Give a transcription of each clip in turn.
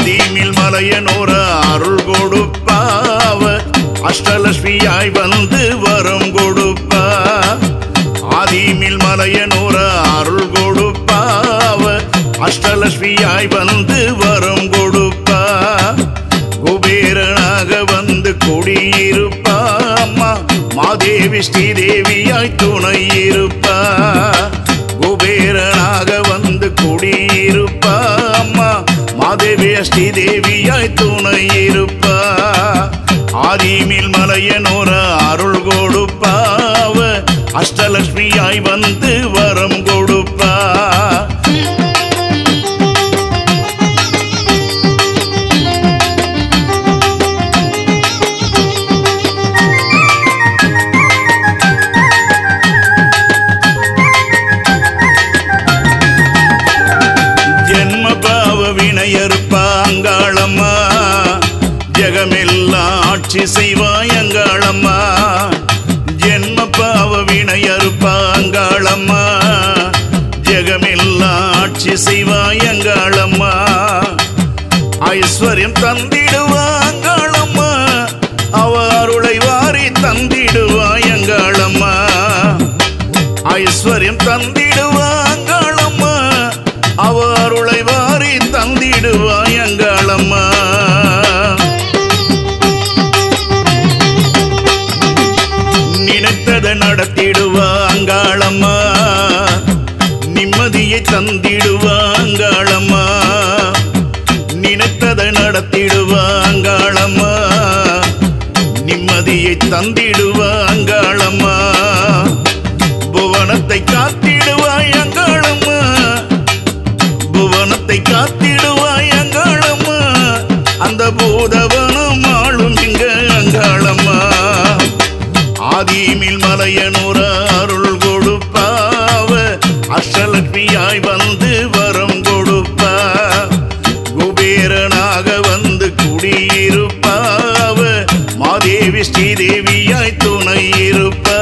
ஆதிமில் மலையனோர அருள் கொடுப்பாவ அஷ்டலட்சுமியாய் வந்து வரம் கொடுப்பா ஆதிமில் மலையனோர அருள் கொடுப்பாவ அஷ்டலட்சுமியாய் வந்து வரம் கொடுப்பா குபேரனாக வந்து குடியிருப்பா அம்மா மாதேவி ஸ்ரீதேவியாய் துணை இருப்பா குபேரனாக வந்து குடியிருப்பா அம்மா மாதேவி ஸ்ரீதேவியாய் துணை இருப்பா ஆதிமில் மலையனோர அருள் கொடுப்பாவ அஷ்டலட்சுமியாய் வந்து வரம் கொடுப்பா ஜென்ம பாவ வினையறுப்பாங்காளம்மா ஜெகமெல்லாம் ஆட்சி செய்வாயங்காளம்மா ஜென்ம பாவ வினையறுப்பாங்காளம்மா ஜெகமெல்லாம் ஆட்சி செய்வாயங்காளம்மா ஐஸ்வர்யம் தந்திடுவாங்காளம்மா அவ அருளை வாரி தந்திடுவாயங்காளம்மா ஐஸ்வர்யம் தந்திடுவாங்களம்மா அவ அருளை வாரி தந்திடுவாயங்களம்மா நினைத்ததை நடத்திடுவாங்களம்மா நிம்மதியை தந்திடுவாங்களம்மா நினைத்ததை நடத்திடுவாங்களம்மா நிம்மதியை தந்திடுவாங்களம்மா புவனத்தை காத்திடுவாய் அங்காளம்மா புவனத்தை காத்திடுவாய் அங்காளம்மா அந்த பூதவனம் ஆளும் இங்க அங்காளம்மா ஆதிமில் மலையனூர அருள் கொடுப்பாவ அஷ்டலட்சுமியாய் வந்து வரம் கொடுப்பா குபேரனாக வந்து குடியிருப்பாவ மாதேவி ஸ்ரீதேவியாய் துணை இருப்பா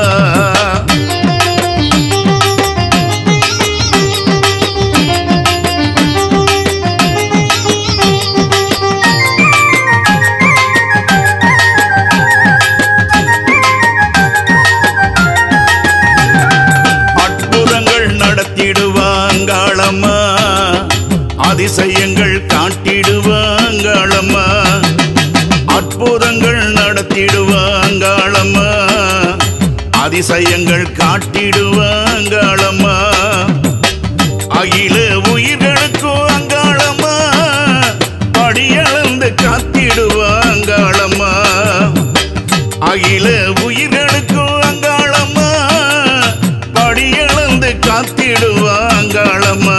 அற்புதங்கள் நடத்திடுவாங்களம்மா அதிசயங்கள் காட்டிடுவாங்களம்மா அற்புதங்கள் நடத்திடுவாங்களம்மா அதிசயங்கள் காட்டிடுவாங்களம்மா அகில உயிர்களுக்கும் அங்காளம்மா படியளந்து காத்திடுவாங்களம்மா அகில உயிர்களுக்கும் அங்காளம்மா படியளந்து காத்திடுவாங்களம்மா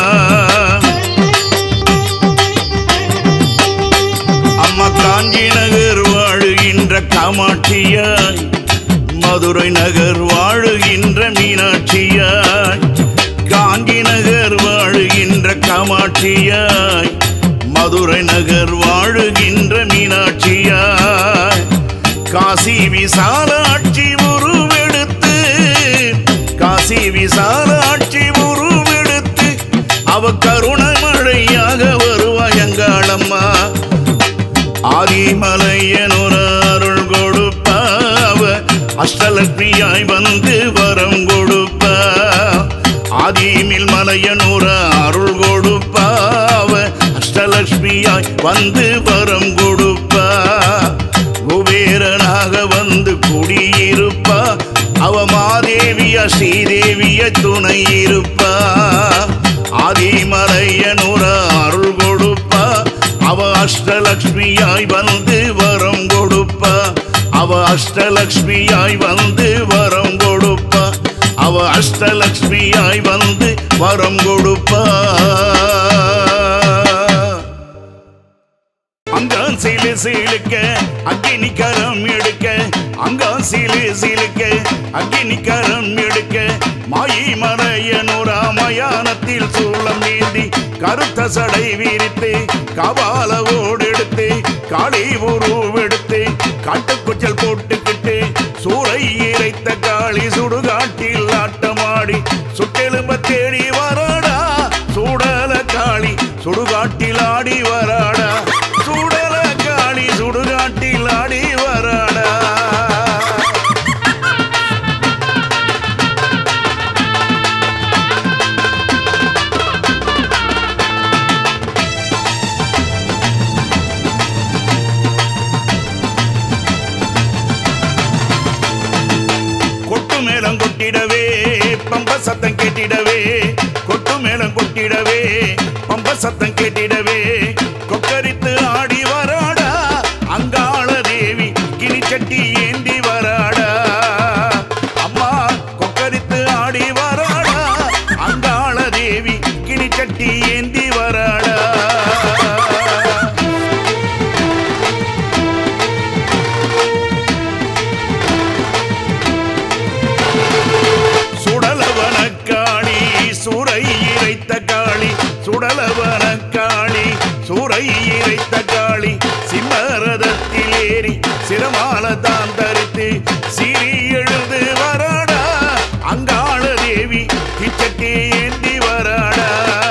அம்மா காஞ்சி நகர் வாழுகின்ற காமாட்சியாய் மதுரை நகர் வாழுகின்ற மீனாட்சியாய் காஞ்சி நகர் வாழுகின்ற காமாட்சியாய் மதுரை நகர் வாழுகின்ற மீனாட்சியாய் காசி விசாலாட்சி உருவெடுத்து காசி விசாலாட்சி உருவெடுத்து அவ கருணை மழையாக வருவாயங்காளம்மா ஆதிமலையனொரு அருள் கொடுப்பாவ அஷ்டலட்சுமியாய் வந்து வரம் கொடுப்பா ஆதிமில் மலையனூர அருள் கொடுப்பாவ அஷ்டலட்சுமியாய் வந்து வரம் கொடுப்பா குபேரனாக வந்து குடியிருப்பா அவ மாதேவிய ஸ்ரீதேவிய துணை இருப்பா ஆதிமலையனூர அருள் கொடுப்பா அவ அஷ்டலட்சுமியாய் வந்து வரம் கொடுப்பா அவ அஷ்டலட்சுமியாய் வந்து வரம் கொடுப்பா அவ அஷ்டலட்சுமியாய் வந்து வரம் கொடுப்பா அங்கான் சீலு சீலுக்க அக்கினி கரம் எடுக்க அங்கான் சீலு சீலுக்க அக்கினி கரம் எடுக்க மாயி மறையனூரா மயானத்தில் சூளம் நீந்தி கருத்த சடை விரித்து கபால ஓடெடுத்து காளி உருவெடுத்து காட்டுக்குச்சல் போட்டுக்கிட்டு சூளை இறைத்த காளி சுடுகாட்டில் ஆட்டமாடி சுட்டெலும்ப தேடி வராடா சூடல காளி சுடுகாட்டில் ஆடி வராடா கேட்டிடவே பம்ப சத்தம் கேட்டிடவே கொக்கரித்து ஆடி வராடா அங்காள தேவி கிளிச்சட்டி ஏந்தி வராடா அம்மா கொக்கரித்து ஆடி வராடா அங்காள தேவி கிளிச்சட்டி ஏந்தி வராடா சுடலவன காளி சூரை இறைத்த காளி சுடலவன காளி சூரை இறைத்த காளி சிம்மரதத்தில் ஏறி சிரமால தான் தரித்து சிறி எழுந்து வராடா அங்காள தேவி கிச்சட்டி ஏந்தி வராடா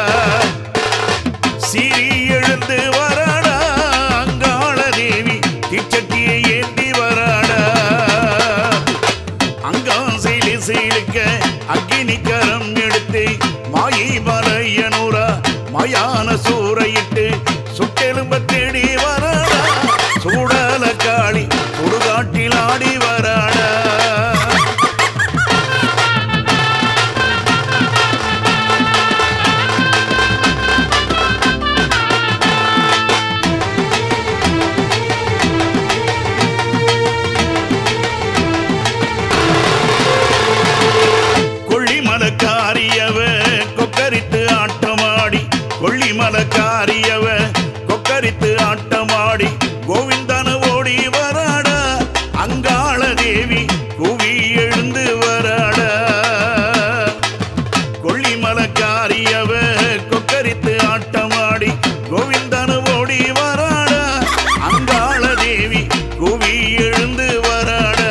சிறி எழுந்து வராடா அங்காள தேவி கிச்சட்டியை ஏந்தி வராடா அங்கம் சீலி சீலிக்க அக்கினி கரம் எடுத்து மாயி மலையனூரா மயான சூறையிட்டு சுட்டெலும்ப தேடி வராடா சூடல காளி சுடுகாட்டில் ஆடி வராடா கொள்ளிமலக்காரியவ கொக்கரித்து ஆட்டமாடி கொள்ளிமலக்காரியவ கொக்கரித்து ஆட்டமாடி கோவிந்தன ஓடி வராடா அங்காள தேவி குவி எழுந்து வராடா கொள்ளிமலக்காரியவ கொக்கரித்து ஆட்டமாடி கோவிந்தன ஓடி வராடா அங்காள தேவி குவி எழுந்து வராடா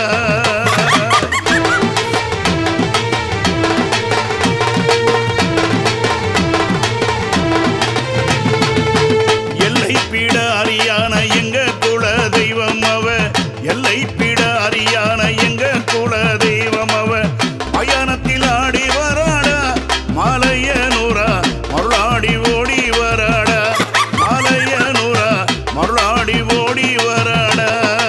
எல்லை பீட அரியான எங்க குல தெய்வம் அவ எல்லை பீட அரியான எங்க குல தெய்வம் அவ மயானத்தில் ஆடி வராடா மாலையனூரா மருளாடி ஓடி வராடா மாலையனூரா மருளாடி ஓடி வராடா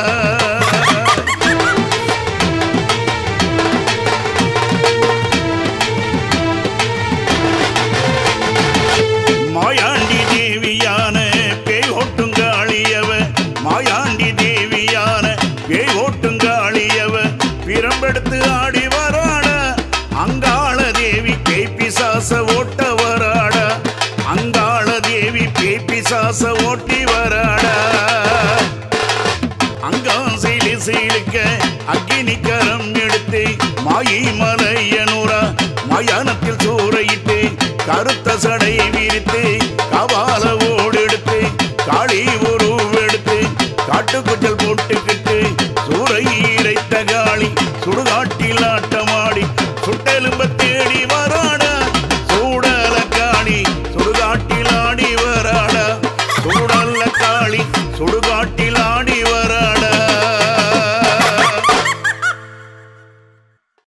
மாயாண்டி தேவியான பேய் ஓட்டுங்காளியவ மாயாண்டி தேவியான பேய் ஓட்டுங்காளியவ பிரம்பெடுத்து ஆடி வராடா அங்காள தேவி பேய் பிசாச ஓட்ட வராடா அங்காள தேவி பேய் பிசாச ஓட்டி வராடா அங்கம் சீலி சீலிக்க அக்கினி கரம் எடுத்து மாயி மலையனூரா மயானத்தில் சூறையிட்டு கருத்த சடை விரித்து கபால ஓடெடுத்து காளி உருவெடுத்து காட்டுக்குச்சல் போட்டுக்கிட்டு சூறை இறைத்த காளி சுடுகாட்டில் ஆட்டமாடி சுட்டெலும்ப தேடி வராட